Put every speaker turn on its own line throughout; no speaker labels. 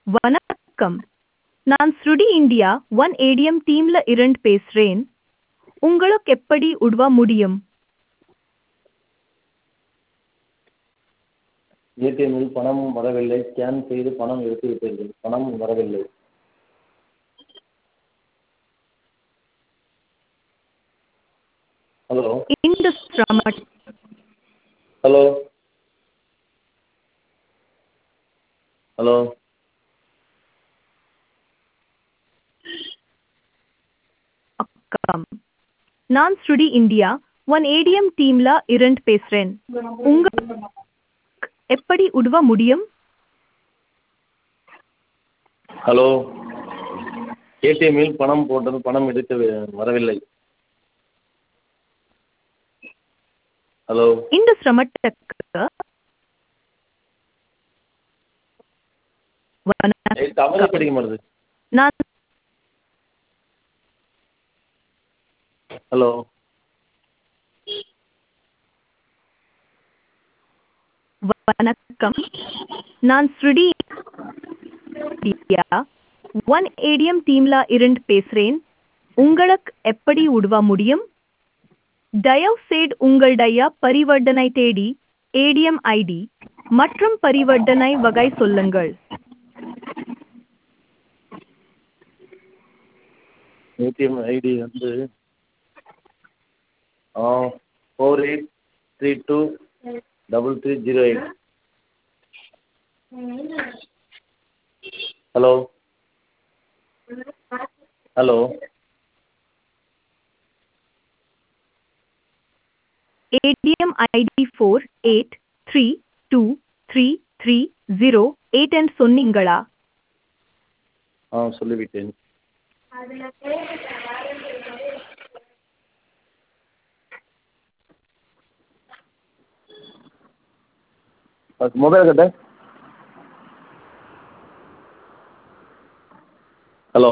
வணக்கம் நான் ஸ்ருடி இந்தியா ஒன் ஏடிஎம் டீம்ல இருந்து பேசுறேன் உங்களுக்கு எப்படி உதவ முடியும்
ஏடிஎம்மில் பணம் வரவில்லை ஸ்கேன் செய்து பணம் எடுத்துவிட்டீர்கள் பணம் வரவில்லை ஹலோ
இந்த சிரம-
ஹலோ ஹலோ
வணக்கம் நான் ஸ்ருடி இந்தியா ஒன் ஏடிஎம் டீம்ல இருந்து பேசுறேன் உங்களுக்கு எப்படி உதவ முடியும்
ஹலோ ஏடிஎம்மில் பணம் போட்டது பணம் எடுக்க வரவில்லை ஹலோ
இந்த சிரமத்துக்கு வணக்கம்.
தவறு படிக்க மாட்டேது
நான்
ஹலோ
வணக்கம் நான் ஸ்ருடி இந்தியா ஒன் ஏடிஎம் டீம்ல இருந்து பேசுறேன் உங்களுக்கு எப்படி உதவ முடியும் தயவு செய்து உங்களுடைய பரிவர்த்தனை தேடி ஏடிஎம் ஐடி மற்றும் பரிவர்த்தனை வகை சொல்லுங்கள்
ஏடிஎம் ஐடி வந்து four eight three two double three zero eight hello hello
ATM ID four eight three two three three zero eight என்று சொன்னீங்களா
ஆ சொல்லிவிட்டேன் மொபைல் கட்ட ஹலோ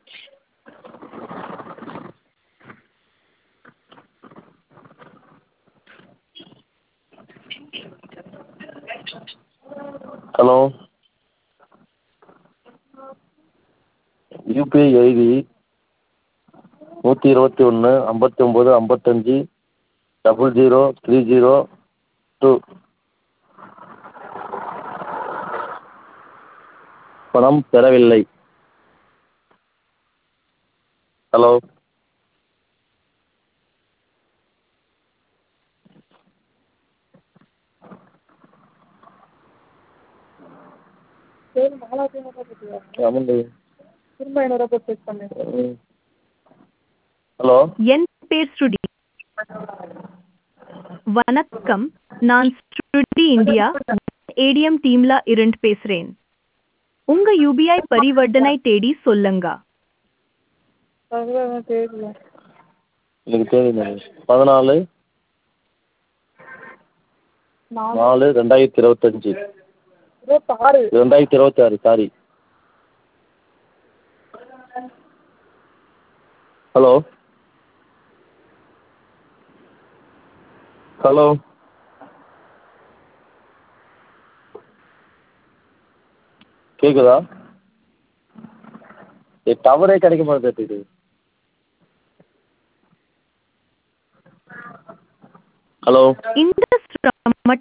ஹலோ யூபிஐ ஐடி நூற்றி இருபத்தி ஒன்று ஐம்பத்தி ஒம்பது ஐம்பத்தஞ்சு double zero three zero two பணம் பெறவில்லை ஹலோ
சரி நாலாயிரத்தி ஐநூறுரூவா போட்டியா
ஆமாண்டி
திரும்ப ஐநூறுரூவா போட்டு செக் பண்ணு
ம் ஹலோ
என் பேர் ஸ்ருடி வணக்கம் நான் ஸ்ருடி இந்தியா ஏடிஎம் டீம்ல இருந்து பேசுறேன் உங்க யூபிஐ பரிவர்த்தனை தேடி சொல்லுங்க
அதுதான் தெரியல
எனக்கு தெரியும் பதினாலு
நாலு
நாலு ரெண்டாயிரத்தி இருபத்தஞ்சி
இருபத்தாறு
ரெண்டாயிரத்தி இருபத்தாறு சாரி ஹலோ ஹலோ கேக்குதா ஏ டவரே கிடைக்க மாட்டேங்குது ஹலோ
இந்த சிரம-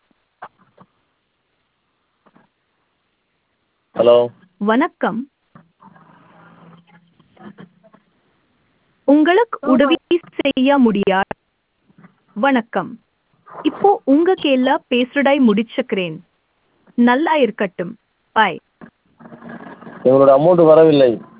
ஹலோ
வணக்கம் உங்களுக்கு உதவி செய்ய முடியாது வணக்கம் இப்போ உங்க கேள்ல பேசுறதை முடிச்சுக்கிறேன் நல்லா இருக்கட்டும் பாய்
எங்களோட அமௌண்ட் வரவில்லை